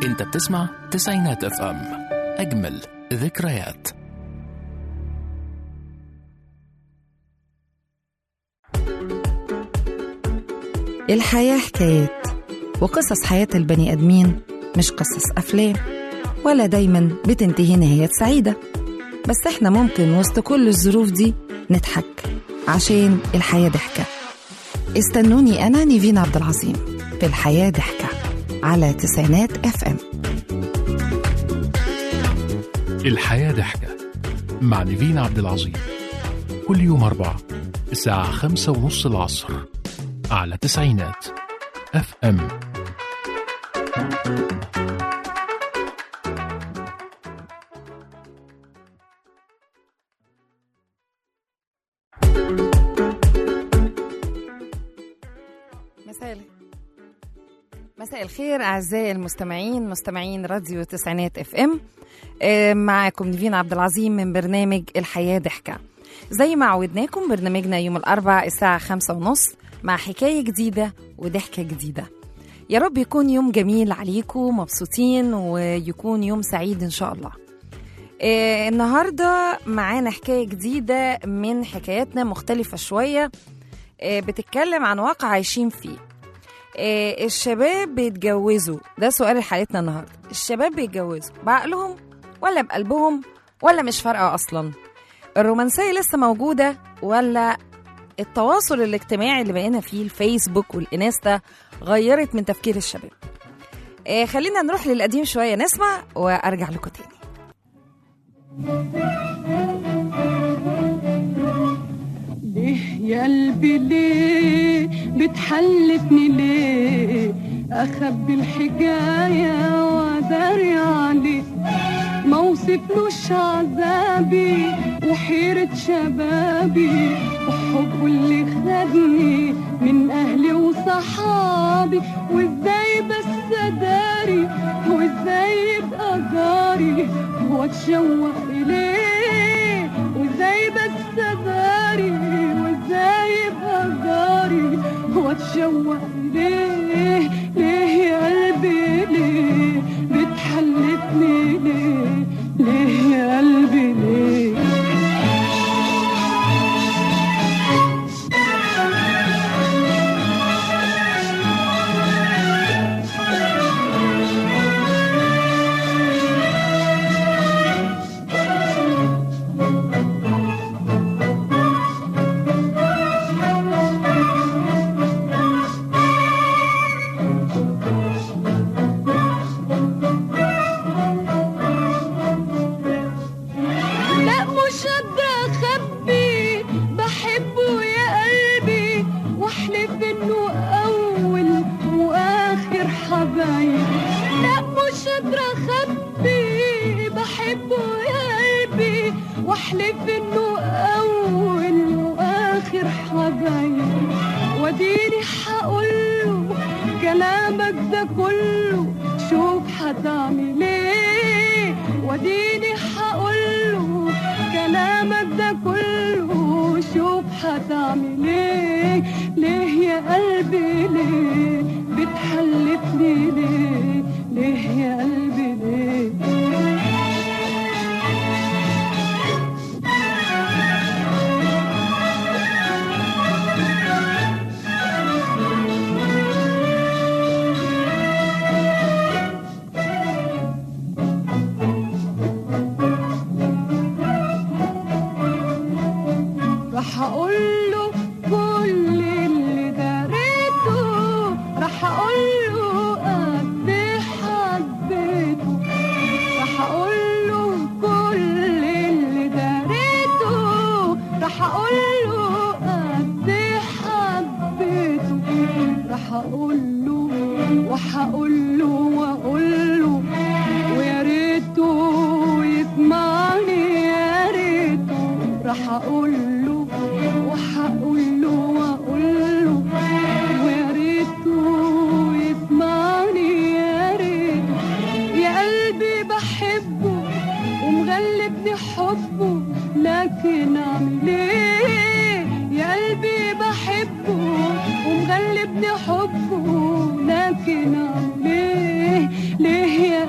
انت بتسمع تسعينات اف ام اجمل ذكريات الحياة حكايات وقصص حياة البني آدمين مش قصص أفلام ولا دايما بتنتهي نهاية سعيدة بس احنا ممكن وسط كل الظروف دي نضحك عشان الحياة ضحكة استنوني أنا نيفين عبد العظيم في الحياة ضحكة على تسعينات اف ام الحياة ضحكة مع نيفين عبد العظيم كل يوم أربعة الساعة خمسة ونص العصر على تسعينات اف ام مساء مساء الخير اعزائي المستمعين مستمعين راديو تسعينات اف ام آه، معاكم نيفين عبد العظيم من برنامج الحياه ضحكه زي ما عودناكم برنامجنا يوم الاربع الساعه خمسة ونص مع حكايه جديده وضحكه جديده يا رب يكون يوم جميل عليكم مبسوطين ويكون يوم سعيد ان شاء الله آه، النهارده معانا حكايه جديده من حكاياتنا مختلفه شويه آه، بتتكلم عن واقع عايشين فيه آه، الشباب بيتجوزوا ده سؤال حلقتنا النهارده الشباب بيتجوزوا بعقلهم ولا بقلبهم ولا مش فارقه اصلا الرومانسيه لسه موجوده ولا التواصل الاجتماعي اللي بقينا فيه الفيسبوك والانستا غيرت من تفكير الشباب آه خلينا نروح للقديم شويه نسمع وارجع لكم تاني ليه يا قلبي ليه بتحلفني ليه اخبي الحكايه واداري عليه ما وصفلوش عذابي وحيرة شبابي وحبه اللي خدني من اهلي وصحابي وازاي بس اداري وازاي يبقى جاري واتشوق اليه وازاي بس اداري وازاي يبقى جاري واتشوق ليه ليه يا قلبي ليه بتحلفني ليه ليه يا قلبي ليه لا مش قادرة أخبي بحبه يا قلبي واحلف إنه أول وآخر حبايب لا مش قادرة أخبي بحبه يا قلبي واحلف إنه أول وآخر حبايب واديني هقوله كلامك ده كله شوف هتعمل ايه واديني هقوله كلامك ده كله شوف هتعمل ايه ليه يا قلبي ليه بتحلفني ليه ليه يا قلبي ليه راح اقول له كل اللي داريته راح اقول له قد إيه حبيته راح اقول له كل اللي داريته راح اقول له قد إيه حبيته راح اقول له وهقول له واقول له ويا ريته يسمعني يا ريته راح اقول له وهقول له واقول له ويا ريته يسمعني يا ريته يا قلبي بحبه ومغلبني حبه لكن اعمل ايه يا قلبي بحبه ومغلبني حبه لكن اعمل ايه ليه يا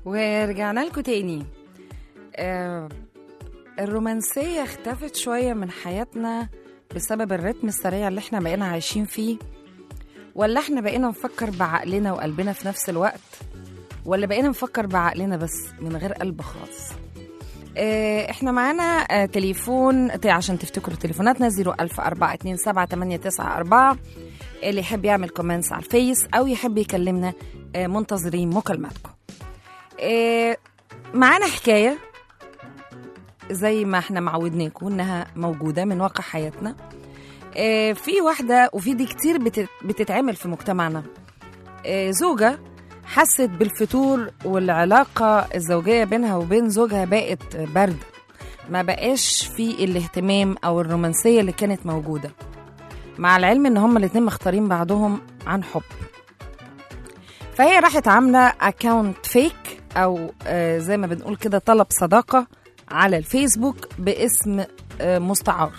ورجعنا لكم تاني آه الرومانسية اختفت شوية من حياتنا بسبب الرتم السريع اللي احنا بقينا عايشين فيه ولا احنا بقينا نفكر بعقلنا وقلبنا في نفس الوقت ولا بقينا نفكر بعقلنا بس من غير قلب خالص آه، احنا معانا آه، تليفون ت- عشان تفتكروا تليفوناتنا 01427 اللي يحب يعمل كومنتس على الفيس او يحب يكلمنا آه، منتظرين مكالماتكم آه، معانا حكايه زي ما احنا معودناكم انها موجوده من واقع حياتنا آه، في واحده وفي دي كتير بت- بتتعمل في مجتمعنا آه، زوجه حست بالفتور والعلاقه الزوجيه بينها وبين زوجها بقت بارده ما بقاش في الاهتمام او الرومانسيه اللي كانت موجوده مع العلم ان هما الاتنين مختارين بعضهم عن حب فهي راحت عامله اكاونت فيك او آه، زي ما بنقول كده طلب صداقه على الفيسبوك باسم آه، مستعار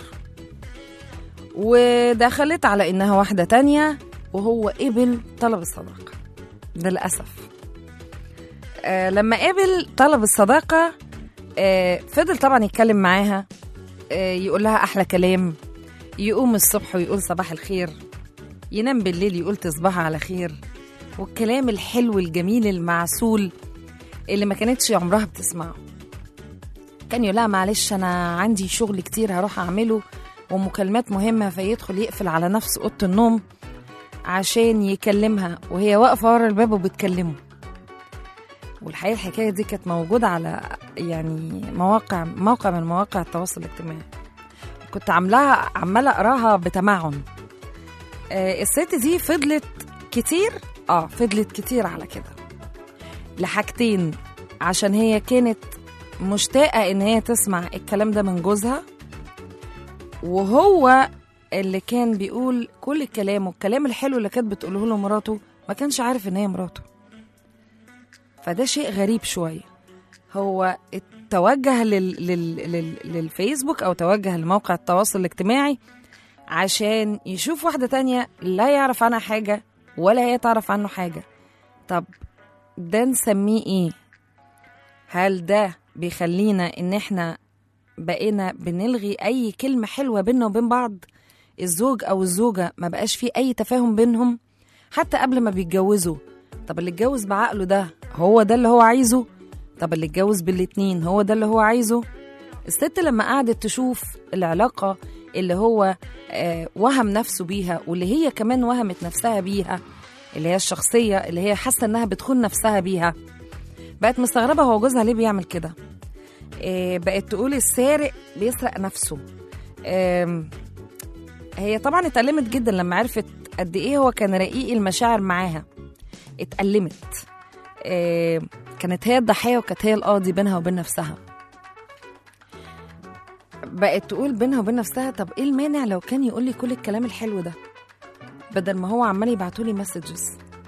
ودخلت على انها واحده تانية وهو قبل طلب الصداقه للاسف آه لما قبل طلب الصداقه آه فضل طبعا يتكلم معاها آه يقول لها احلى كلام يقوم الصبح ويقول صباح الخير ينام بالليل يقول تصبح على خير والكلام الحلو الجميل المعسول اللي ما كانتش عمرها بتسمعه كان يقول لها معلش انا عندي شغل كتير هروح اعمله ومكالمات مهمه فيدخل يقفل على نفس اوضه النوم عشان يكلمها وهي واقفه ورا الباب وبتكلمه والحقيقه الحكايه دي كانت موجوده على يعني مواقع موقع من مواقع التواصل الاجتماعي كنت عاملاها عماله اقراها بتمعن آه الست دي فضلت كتير اه فضلت كتير على كده لحاجتين عشان هي كانت مشتاقه ان هي تسمع الكلام ده من جوزها وهو اللي كان بيقول كل الكلام والكلام الحلو اللي كانت بتقوله له مراته ما كانش عارف ان هي مراته فده شيء غريب شويه هو توجه لل... لل... لل... للفيسبوك او توجه لموقع التواصل الاجتماعي عشان يشوف واحده تانية لا يعرف عنها حاجه ولا هي تعرف عنه حاجه طب ده نسميه ايه هل ده بيخلينا ان احنا بقينا بنلغي اي كلمه حلوه بينا وبين بعض الزوج او الزوجه ما بقاش فيه اي تفاهم بينهم حتى قبل ما بيتجوزوا طب اللي اتجوز بعقله ده هو ده اللي هو عايزه طب اللي اتجوز بالاتنين هو ده اللي هو عايزه الست لما قعدت تشوف العلاقة اللي هو آه وهم نفسه بيها واللي هي كمان وهمت نفسها بيها اللي هي الشخصية اللي هي حاسة انها بتخون نفسها بيها بقت مستغربة هو جوزها ليه بيعمل كده آه بقت تقول السارق بيسرق نفسه آم، هي طبعا اتألمت جدا لما عرفت قد ايه هو كان رقيق المشاعر معاها اتألمت آه، كانت هي الضحية وكانت هي القاضي بينها وبين نفسها بقت تقول بينها وبين نفسها طب ايه المانع لو كان يقول لي كل الكلام الحلو ده بدل ما هو عمال يبعتولي مسجز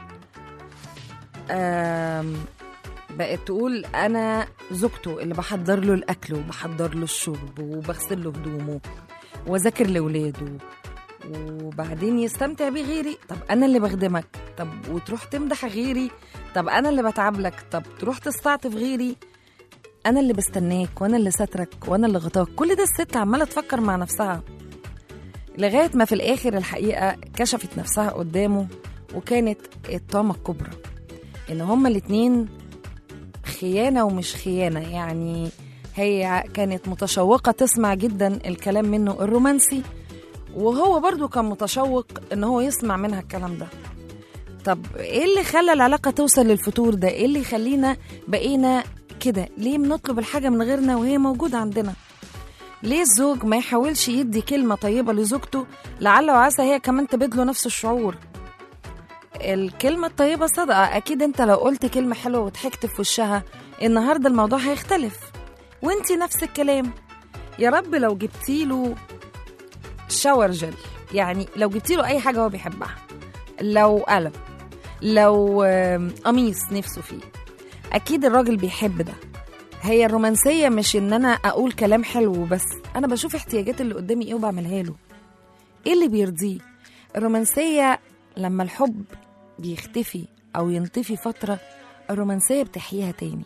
بقت تقول انا زوجته اللي بحضر له الاكل وبحضر له الشرب وبغسل له هدومه واذاكر لاولاده وبعدين يستمتع بيه غيري طب انا اللي بخدمك طب وتروح تمدح غيري طب انا اللي بتعب لك طب تروح تستعطف غيري انا اللي بستناك وانا اللي سترك وانا اللي غطاك كل ده الست عماله تفكر مع نفسها لغايه ما في الاخر الحقيقه كشفت نفسها قدامه وكانت الطامه الكبرى ان هما الاتنين خيانه ومش خيانه يعني هي كانت متشوقه تسمع جدا الكلام منه الرومانسي وهو برضو كان متشوق ان هو يسمع منها الكلام ده طب ايه اللي خلى العلاقه توصل للفتور ده ايه اللي يخلينا بقينا كده ليه بنطلب الحاجه من غيرنا وهي موجوده عندنا ليه الزوج ما يحاولش يدي كلمه طيبه لزوجته لعل وعسى هي كمان تبادله نفس الشعور الكلمة الطيبة صدقة أكيد أنت لو قلت كلمة حلوة وضحكت في وشها النهاردة الموضوع هيختلف وانتي نفس الكلام يا رب لو جبتيله شاور جل يعني لو جبتيله أي حاجة هو بيحبها لو قلم لو آم، قميص نفسه فيه أكيد الراجل بيحب ده هي الرومانسية مش إن أنا أقول كلام حلو بس أنا بشوف احتياجات اللي قدامي إيه وبعملها له إيه اللي بيرضيه الرومانسية لما الحب بيختفي أو ينطفي فترة الرومانسية بتحييها تاني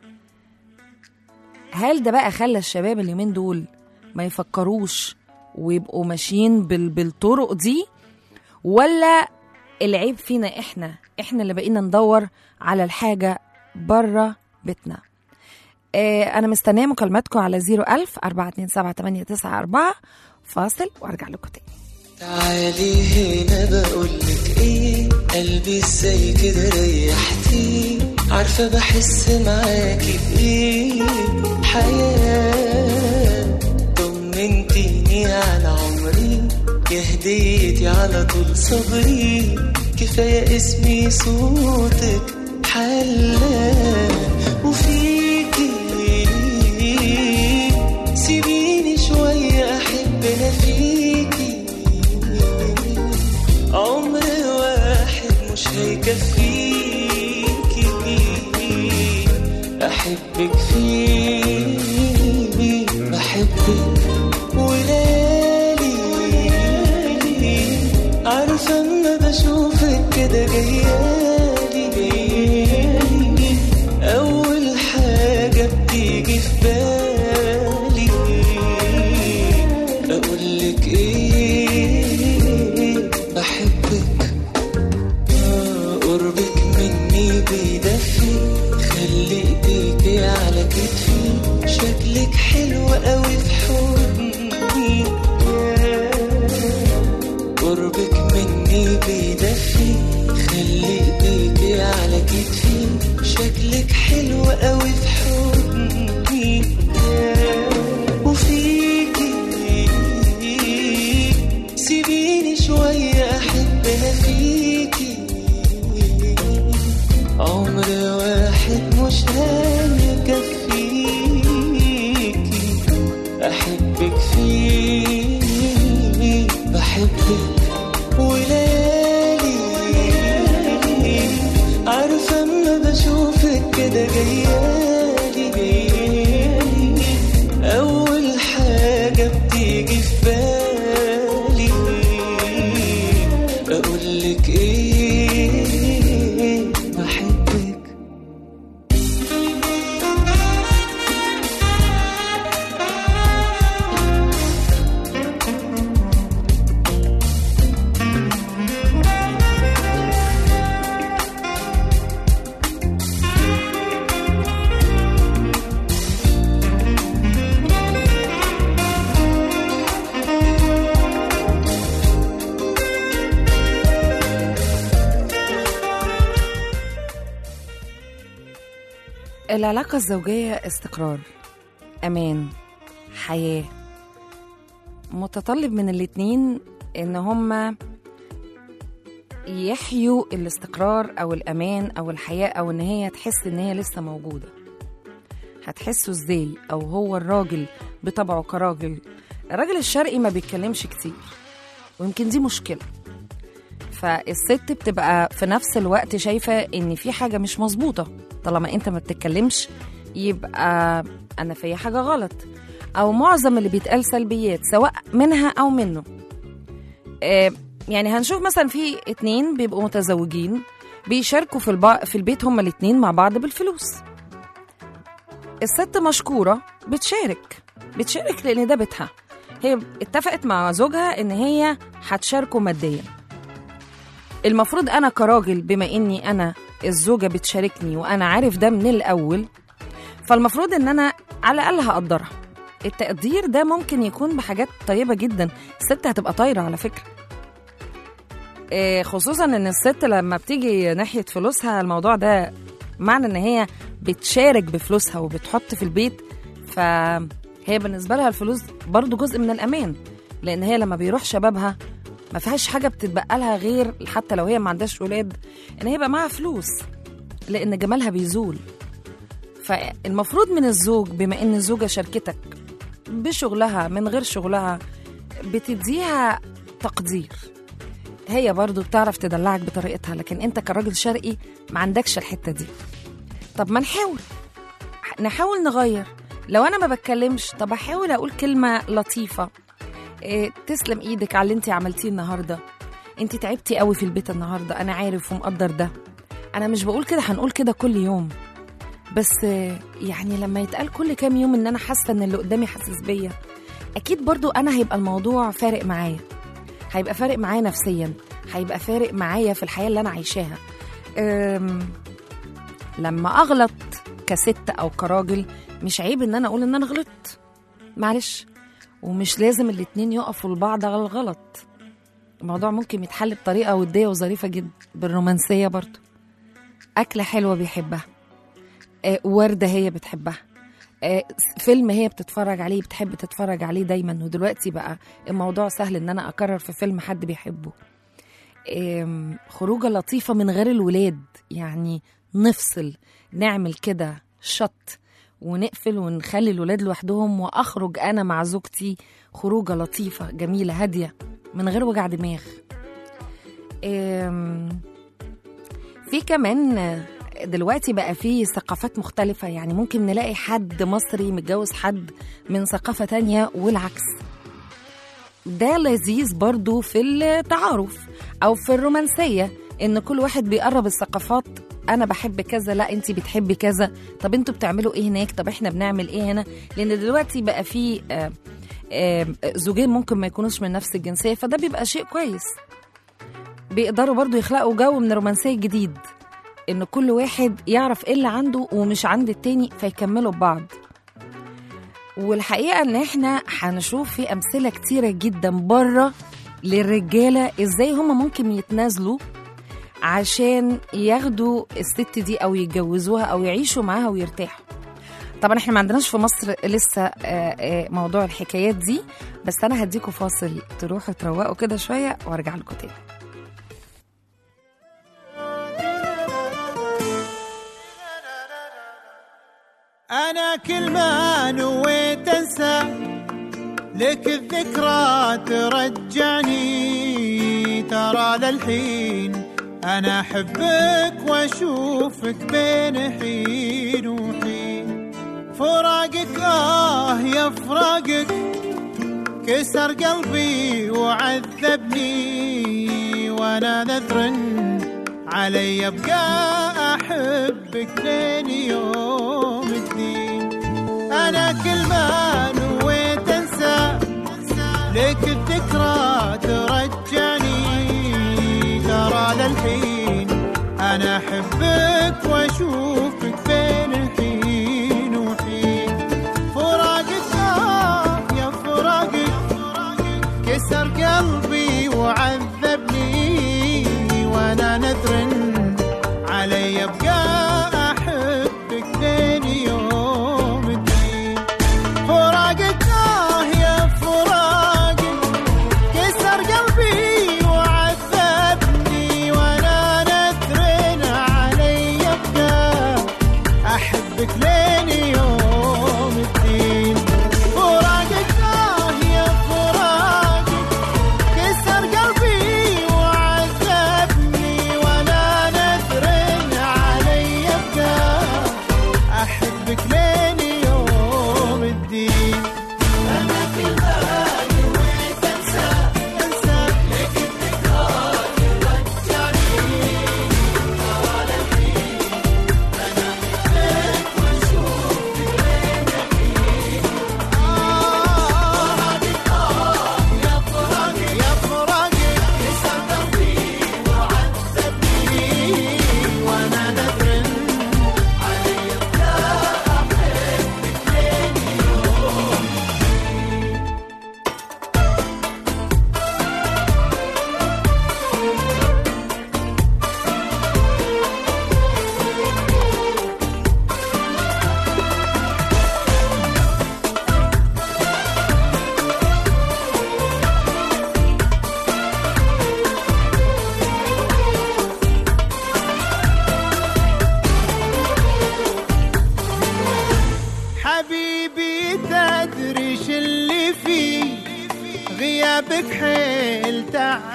هل ده بقى خلى الشباب اليومين دول ما يفكروش ويبقوا ماشيين بال... بالطرق دي ولا العيب فينا احنا احنا اللي بقينا ندور على الحاجة بره بيتنا آه انا مستنيه مكالماتكم على 01000 427 فاصل وارجع لكم تاني تعالي هنا بقولك ايه قلبي ازاي كده ريحتي عارفة بحس معاكي بايه حياة طمنتيني على عمري يا هديتي على طول صبري كفاية اسمي صوتك حلا وفيكي سيبيني شوية أحب أنا فيكي عمر واحد مش هيكفيكي أحبك فيه بحبك ولالي عارفة أما بشوفك كده جيالي جيالي أول حاجة بتيجي في بالي أقولك إيه بحبك آه، قربك مني بيدفي خلي ايديكي على كتفي شكلك حلو قوي في حضني قربك مني بيدفي خلي ايديكي على كتفي شكلك حلو قوي في حضني وفيكي سيبيني شوية أحب أنا فيكي عمر واحد مش هيكفيكي أحبك فيه بحبك ولالي عارفة أما بشوفك كده جيالي جيالي أول حاجة بتيجي في بالي أقولك إيه بحبك العلاقة الزوجية استقرار أمان حياة متطلب من الاتنين إن هما يحيوا الاستقرار أو الأمان أو الحياة أو إن هي تحس إن هي لسه موجودة هتحسوا إزاي أو هو الراجل بطبعه كراجل الراجل الشرقي ما بيتكلمش كتير ويمكن دي مشكلة فالست بتبقى في نفس الوقت شايفة إن في حاجة مش مظبوطة طالما أنت ما بتتكلمش يبقى أنا في حاجة غلط أو معظم اللي بيتقال سلبيات سواء منها أو منه آه، يعني هنشوف مثلا في اتنين بيبقوا متزوجين بيشاركوا في, الب... في البيت هما الاتنين مع بعض بالفلوس الست مشكورة بتشارك بتشارك لأن ده بيتها هي اتفقت مع زوجها إن هي هتشاركه ماديا المفروض أنا كراجل بما إني أنا الزوجة بتشاركني وأنا عارف ده من الأول فالمفروض إن أنا على الأقل هقدرها التقدير ده ممكن يكون بحاجات طيبة جدا الست هتبقى طايرة على فكرة إيه، خصوصا ان الست لما بتيجي ناحية فلوسها الموضوع ده معنى ان هي بتشارك بفلوسها وبتحط في البيت فهي بالنسبة لها الفلوس برضو جزء من الأمان لأن هي لما بيروح شبابها ما فيهاش حاجة بتتبقى لها غير حتى لو هي ما عندهاش ولاد إن هي يبقى معاها فلوس لأن جمالها بيزول فالمفروض من الزوج بما إن الزوجة شاركتك بشغلها من غير شغلها بتديها تقدير هي برضو بتعرف تدلعك بطريقتها لكن انت كراجل شرقي ما عندكش الحتة دي طب ما نحاول نحاول نغير لو انا ما بتكلمش طب احاول اقول كلمة لطيفة إيه تسلم ايدك على اللي انت عملتيه النهاردة انت تعبتي قوي في البيت النهاردة انا عارف ومقدر ده انا مش بقول كده هنقول كده كل يوم بس آه، يعني لما يتقال كل كام يوم ان انا حاسه ان اللي قدامي حاسس بيا اكيد برضو انا هيبقى الموضوع فارق معايا هيبقى فارق معايا نفسيا هيبقى فارق معايا في الحياه اللي انا عايشاها أم، لما اغلط كست او كراجل مش عيب ان انا اقول ان انا غلطت معلش ومش لازم الاتنين يقفوا لبعض على الغلط الموضوع ممكن يتحل بطريقه وديه وظريفه جدا بالرومانسيه برضو اكله حلوه بيحبها آه، ورده هي بتحبها آه، فيلم هي بتتفرج عليه بتحب تتفرج عليه دايما ودلوقتي بقى الموضوع سهل ان انا اكرر في فيلم حد بيحبه آم، خروجه لطيفه من غير الولاد يعني نفصل نعمل كده شط ونقفل ونخلي الولاد لوحدهم واخرج انا مع زوجتي خروجه لطيفه جميله هاديه من غير وجع دماغ آم، في كمان دلوقتي بقى في ثقافات مختلفة يعني ممكن نلاقي حد مصري متجوز حد من ثقافة تانية والعكس ده لذيذ برضو في التعارف أو في الرومانسية إن كل واحد بيقرب الثقافات أنا بحب كذا لا أنت بتحبي كذا طب أنتوا بتعملوا إيه هناك طب إحنا بنعمل إيه هنا لأن دلوقتي بقى في آه، آه، زوجين ممكن ما يكونوش من نفس الجنسية فده بيبقى شيء كويس بيقدروا برضو يخلقوا جو من الرومانسية جديد ان كل واحد يعرف ايه اللي عنده ومش عند التاني فيكملوا ببعض والحقيقه ان احنا هنشوف في امثله كتيره جدا بره للرجاله ازاي هما ممكن يتنازلوا عشان ياخدوا الست دي او يتجوزوها او يعيشوا معاها ويرتاحوا طبعا احنا ما عندناش في مصر لسه آه، آه، موضوع الحكايات دي بس انا هديكوا فاصل تروحوا تروقوا كده شويه وارجع لكم تاني أنا كل ما نويت أنسى لك الذكرى ترجعني ترى للحين أنا أحبك وأشوفك بين حين وحين فراقك آه يا فراقك كسر قلبي وعذبني وأنا نذر علي ابقى احبك لين يوم الدين انا كل ما نويت انسى لك الذكرى ترجعني ترى للحين انا احبك واشوفك بين حين وحين فراقك آه يا فراقك كسر قلبي وعذبني وانا نذر علي ابقى احبك لين يوم الدين فراقك آه يا فراقك كسر قلبي وعذبني وانا نذر علي ابقى احبك لين يوم الدين فراقك آه يا فراقك كسر قلبي وعذبني وانا نذر علي ابقى احبك لين يوم الدين انا كل ما نويت انسى انسى لك الذكرى ترجعني ترى للحين انا احبك واشوفك بين حين يا فراقي يا فراقي كسر قلبي وعذبني وانا نذر علي ابقى احبك لين يوم حبيبي تدري ش اللي فيه غيابك حيل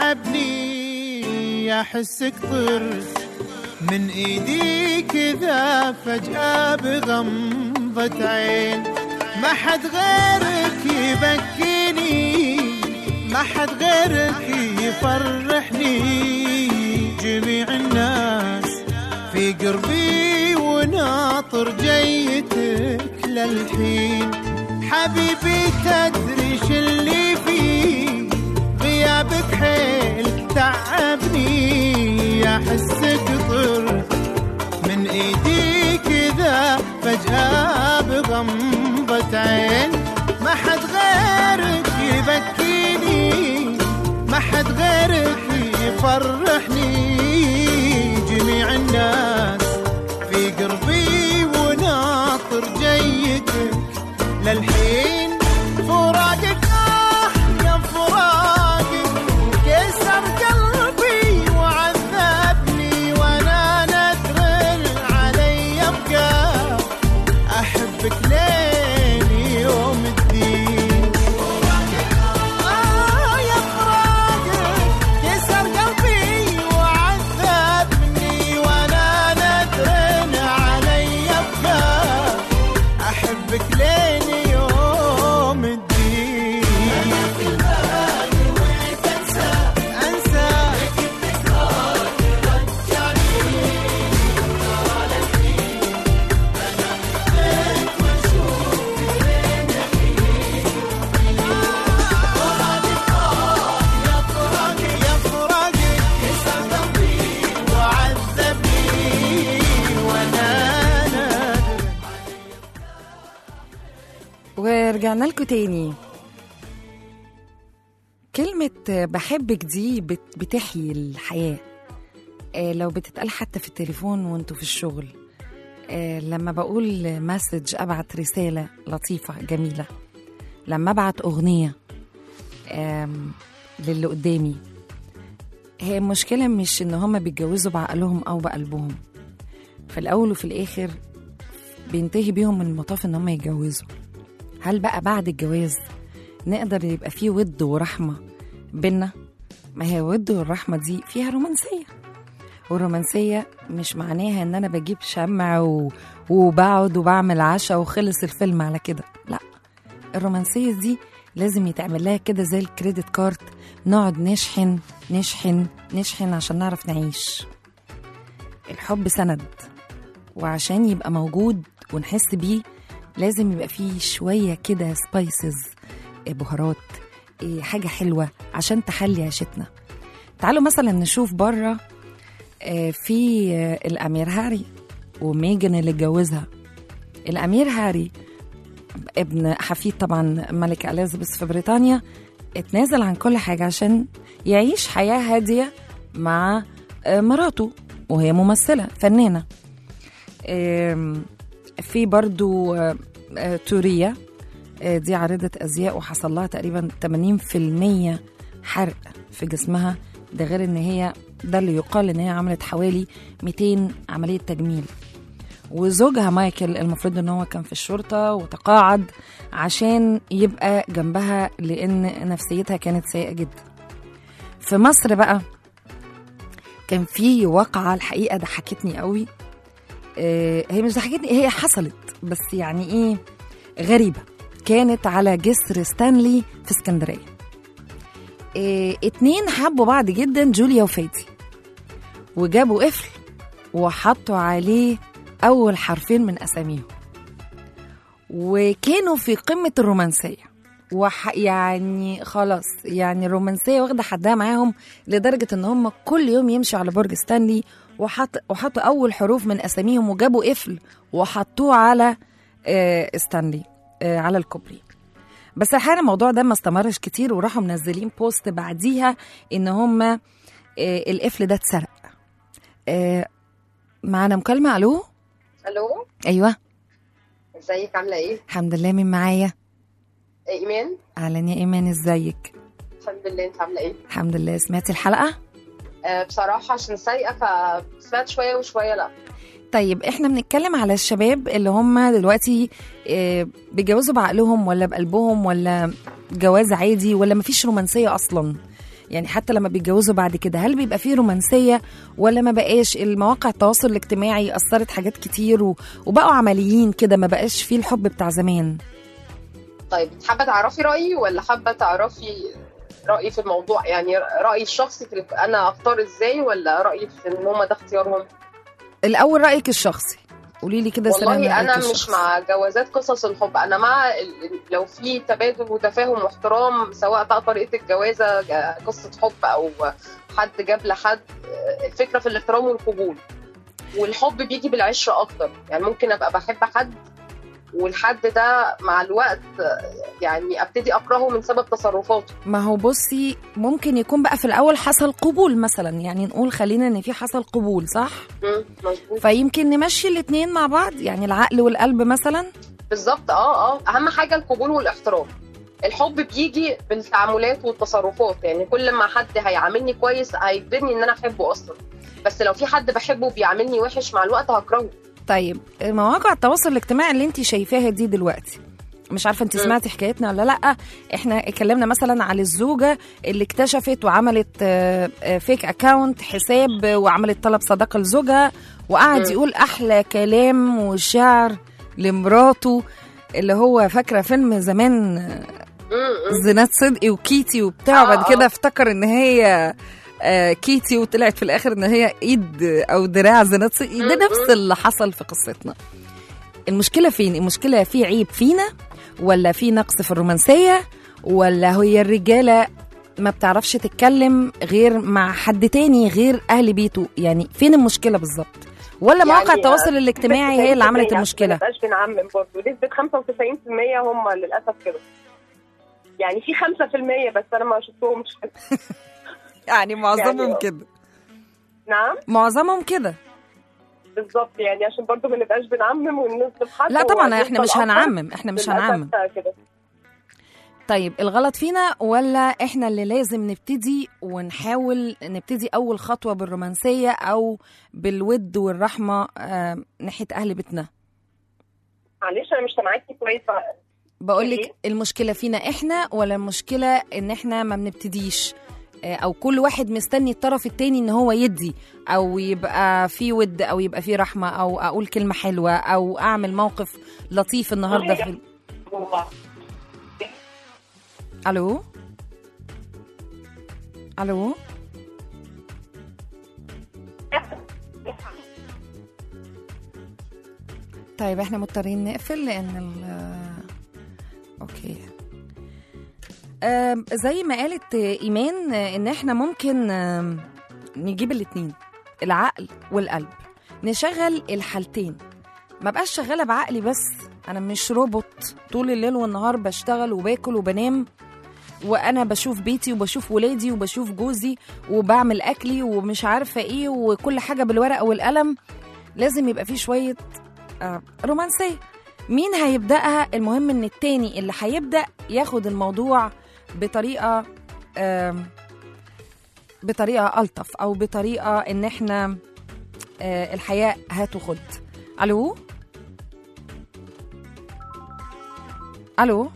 تعبني احسك طرت من ايدي كذا فجأة بغمضة عين ما حد غيرك يبكيني ما حد غيرك يفرحني جميع الناس في قربي وناطر جيتك للحين حبيبي تدري ش اللي فيه غيابك حيل تعبني احسك طرت من ايدي كذا فجأة بغمضة عين ما حد غيرك يبكيني ما حد غيرك يفرحني جميع الناس في قربي وناطر جيتك للحين فراقك آه يا فراقك كسر قلبي وعذبني وانا ندر علي يبقى احبك لين يوم الدين آه يا فراقك كسر قلبي وعذبني وانا ندر علي يبقى احبك لين يوم الدين انسى يا فراقي كسر قلبي وعذبني وانا ندري ورجعنا لكم تاني كلمة بحبك دي بت- بتحيي الحياة آه، لو بتتقال حتى في التليفون وانتوا في الشغل آه، لما بقول مسج أبعت رسالة لطيفة جميلة لما أبعت أغنية آم، للي قدامي هي المشكلة مش إن هما بيتجوزوا بعقلهم أو بقلبهم في الأول وفي الآخر بينتهي بيهم المطاف إن هما يتجوزوا هل بقى بعد الجواز نقدر يبقى فيه ود ورحمة بينا ما هي ود والرحمة دي فيها رومانسية والرومانسية مش معناها ان انا بجيب شمع و... وبقعد وبعمل عشاء وخلص الفيلم على كده لا الرومانسية دي لازم يتعمل لها كده زي الكريدت كارد نقعد نشحن نشحن نشحن عشان نعرف نعيش الحب سند وعشان يبقى موجود ونحس بيه لازم يبقى فيه شوية كده سبايسز بهارات إيه، حاجة حلوة عشان تحلي عيشتنا تعالوا مثلا نشوف بره آه، في آه، الأمير هاري وميجن اللي اتجوزها الأمير هاري ابن حفيد طبعا ملكة إليزابيث في بريطانيا اتنازل عن كل حاجة عشان يعيش حياة هادية مع آه، مراته وهي ممثلة فنانة آم، في برضو آه، آه، توريا آه، دي عارضة أزياء وحصل لها تقريبا 80% حرق في جسمها ده غير ان هي ده اللي يقال ان هي عملت حوالي 200 عملية تجميل وزوجها مايكل المفروض ان هو كان في الشرطة وتقاعد عشان يبقى جنبها لان نفسيتها كانت سيئة جدا في مصر بقى كان في واقعة الحقيقة ضحكتني قوي آه، هي مش ضحكتني هي حصلت بس يعني ايه غريبة كانت على جسر ستانلي في اسكندرية إيه اتنين حبوا بعض جدا جوليا وفادي وجابوا قفل وحطوا عليه أول حرفين من أساميهم وكانوا في قمة الرومانسية وح يعني خلاص يعني الرومانسية واخدة حدها معاهم لدرجة إن هم كل يوم يمشوا على برج ستانلي وحط وحطوا أول حروف من أساميهم وجابوا قفل وحطوه على آه، ستانلي آه، على الكوبري بس الحقيقه الموضوع ده ما استمرش كتير وراحوا منزلين بوست بعديها ان هم آه، القفل ده اتسرق آه، معانا مكالمه الو الو ايوه ازيك عامله ايه الحمد لله مين معايا ايمان اهلا يا ايمان ازيك الحمد لله انت عامله ايه الحمد لله سمعتي الحلقه آه بصراحه عشان سايقه فسمعت شويه وشويه لا طيب احنا بنتكلم على الشباب اللي هم دلوقتي آه، بيتجوزوا بعقلهم ولا بقلبهم ولا جواز عادي ولا مفيش رومانسية أصلا يعني حتى لما بيتجوزوا بعد كده هل بيبقى فيه رومانسية ولا ما بقاش المواقع التواصل الاجتماعي أثرت حاجات كتير و- وبقوا عمليين كده ما بقاش فيه الحب بتاع زمان طيب حابه تعرفي رايي ولا حابه تعرفي رايي في الموضوع يعني رايي الشخصي في انا اختار ازاي ولا رايي في ان هما ده اختيارهم الاول رايك الشخصي قولي لي كده سلام والله رأيك انا مش الشخصي. مع جوازات قصص الحب انا مع ال- ال- لو في تبادل وتفاهم واحترام سواء بقى طريقه الجوازه ج- قصه حب او حد جاب لحد الفكره في الاحترام والقبول والحب بيجي بالعشره اكتر يعني ممكن ابقى بحب حد والحد ده مع الوقت يعني ابتدي اكرهه من سبب تصرفاته ما هو بصي ممكن يكون بقى في الاول حصل قبول مثلا يعني نقول خلينا ان في حصل قبول صح مم، مظبوط فيمكن نمشي الاتنين مع بعض يعني العقل والقلب مثلا بالظبط اه اه اهم حاجه القبول والاحترام الحب بيجي بالتعاملات والتصرفات يعني كل ما حد هيعاملني كويس هيجبرني ان انا احبه اصلا بس لو في حد بحبه بيعاملني وحش مع الوقت هكرهه طيب مواقع التواصل الاجتماعي اللي انت شايفاها دي دلوقتي مش عارفه انت مم. سمعتي حكايتنا ولا لا احنا اتكلمنا مثلا على الزوجه اللي اكتشفت وعملت فيك اكاونت حساب آه، وعملت طلب صداقه لزوجها وقعد مم. يقول احلى كلام وشعر لمراته اللي هو فاكره فيلم زمان آه، مم، مم. زينات صدقي وكيتي وبتاع آه، وبعد آه. كده افتكر ان هي آه، كيتي وطلعت في الاخر ان هي ايد او دراع زينات صدقي ده م- نفس م. اللي حصل في قصتنا المشكله فين المشكله في عيب فينا ولا في نقص في الرومانسيه ولا هي الرجاله ما بتعرفش تتكلم غير مع حد تاني غير اهل بيته يعني فين المشكله بالظبط ولا مواقع يعني، التواصل الاجتماعي هي اللي عملت ما المشكله نبقاش بنعمم برضه نسبه 95% هم للاسف كده يعني في 5% بس انا ما شفتهمش يعني معظمهم يعني- كده نعم معظمهم كده بالظبط يعني عشان برضه ما نبقاش بنعمم ونظلم حد لا طبعا ونفضل احنا مش أكتر. هنعمم احنا مش للأسف هنعمم كده طيب الغلط فينا ولا احنا اللي لازم نبتدي ونحاول نبتدي اول خطوه بالرومانسيه او بالود والرحمه آه ناحيه اهل بيتنا معلش انا مش سامعاكي كويس بقول إيه؟ لك المشكله فينا احنا ولا المشكله ان احنا ما بنبتديش آه، او كل واحد مستني الطرف التاني ان هو يدي او يبقى في ود او يبقى في رحمه او اقول كلمه حلوه او اعمل موقف لطيف النهارده في ال- الو الو طيب احنا مضطرين نقفل لان ال اوكي آم، زي ما قالت ايمان آه، ان احنا ممكن آم، نجيب الاتنين العقل والقلب نشغل الحالتين ما بقاش شغاله بعقلي بس انا مش روبوت طول الليل والنهار بشتغل وباكل وبنام وانا بشوف بيتي وبشوف ولادي وبشوف جوزي وبعمل اكلي ومش عارفه ايه وكل حاجه بالورقه والقلم لازم يبقى فيه شويه آه، رومانسيه مين هيبداها المهم ان التاني اللي هيبدا ياخد الموضوع بطريقه آم، بطريقه الطف او بطريقه ان احنا آه، الحياه هات وخد الو الو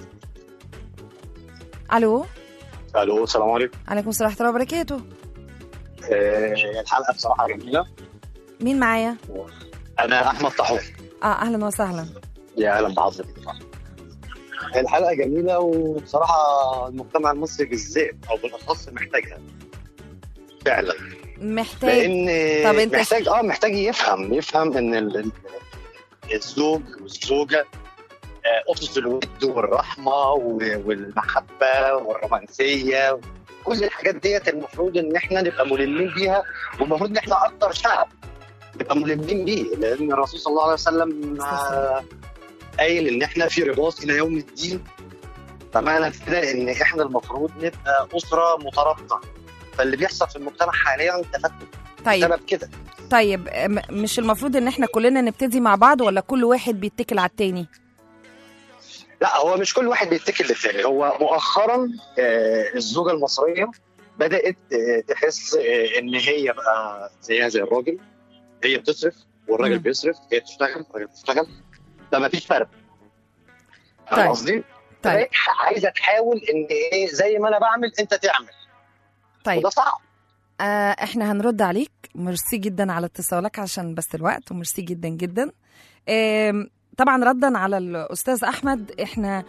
الو الو السلام عليكم عليكم السلام ورحمه الله وبركاته آه، الحلقه بصراحه جميله مين معايا انا احمد طاحون اه اهلا وسهلا يا اهلا بحضرتك الحلقه جميله وبصراحه المجتمع المصري بالذات او بالاخص محتاجها فعلا محتاج لان طب أنت- محتاج اه محتاج يفهم يفهم ان ال- ال- الزوج والزوجه آه، اسس الود والرحمه و- والمحبه والرومانسيه كل الحاجات ديت المفروض ان احنا نبقى ملمين بيها والمفروض ان احنا اكتر شعب نبقى ملمين بيه لان الرسول صلى الله عليه وسلم آه، قايل ان احنا في رباط الى يوم الدين فمعنى كده ان احنا المفروض نبقى اسره مترابطه فاللي بيحصل في المجتمع حاليا تفتت طيب بسبب كده طيب م- مش المفروض ان احنا كلنا نبتدي مع بعض ولا كل واحد بيتكل على التاني لا هو مش كل واحد بيتكل للتاني هو مؤخرا آه، الزوجه المصريه بدات آه، تحس آه، ان هي بقى زيها زي الراجل هي بتصرف والراجل مم. بيصرف هي بتشتغل والراجل بيشتغل فما فيش فرق طيب. فاهم قصدي؟ طيب فبقت عايزه تحاول ان ايه زي ما انا بعمل انت تعمل طيب وده صعب آه احنا هنرد عليك ميرسي جدا على اتصالك عشان بس الوقت وميرسي جدا جدا آم، طبعا ردا على الاستاذ احمد احنا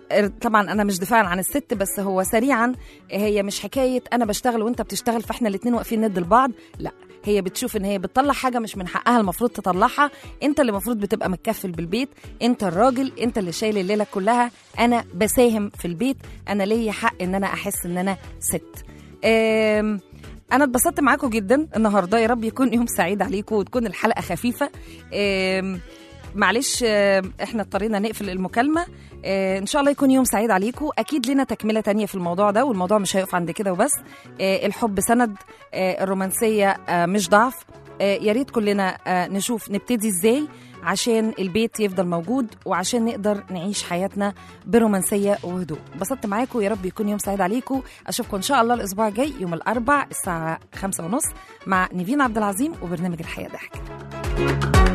طبعا انا مش دفاعا عن الست بس هو سريعا هي مش حكايه انا بشتغل وانت بتشتغل فاحنا الاتنين واقفين ند لبعض لا هي بتشوف ان هي بتطلع حاجه مش من حقها المفروض تطلعها انت اللي المفروض بتبقى متكفل بالبيت انت الراجل انت اللي شايل الليله كلها انا بساهم في البيت انا ليا حق ان انا احس ان انا ست آم، انا اتبسطت معاكم جدا النهارده يا رب يكون يوم سعيد عليكم وتكون الحلقه خفيفه آم، معلش آم، احنا اضطرينا نقفل المكالمه آه، ان شاء الله يكون يوم سعيد عليكم اكيد لنا تكمله تانية في الموضوع ده والموضوع مش هيقف عند كده وبس آه، الحب سند آه، الرومانسيه آه، مش ضعف آه، يا ريت كلنا آه، نشوف نبتدي ازاي عشان البيت يفضل موجود وعشان نقدر نعيش حياتنا برومانسيه وهدوء انبسطت معاكم يا رب يكون يوم سعيد عليكم اشوفكم ان شاء الله الاسبوع الجاي يوم الاربع الساعه خمسة ونص مع نيفين عبد العظيم وبرنامج الحياه ضحك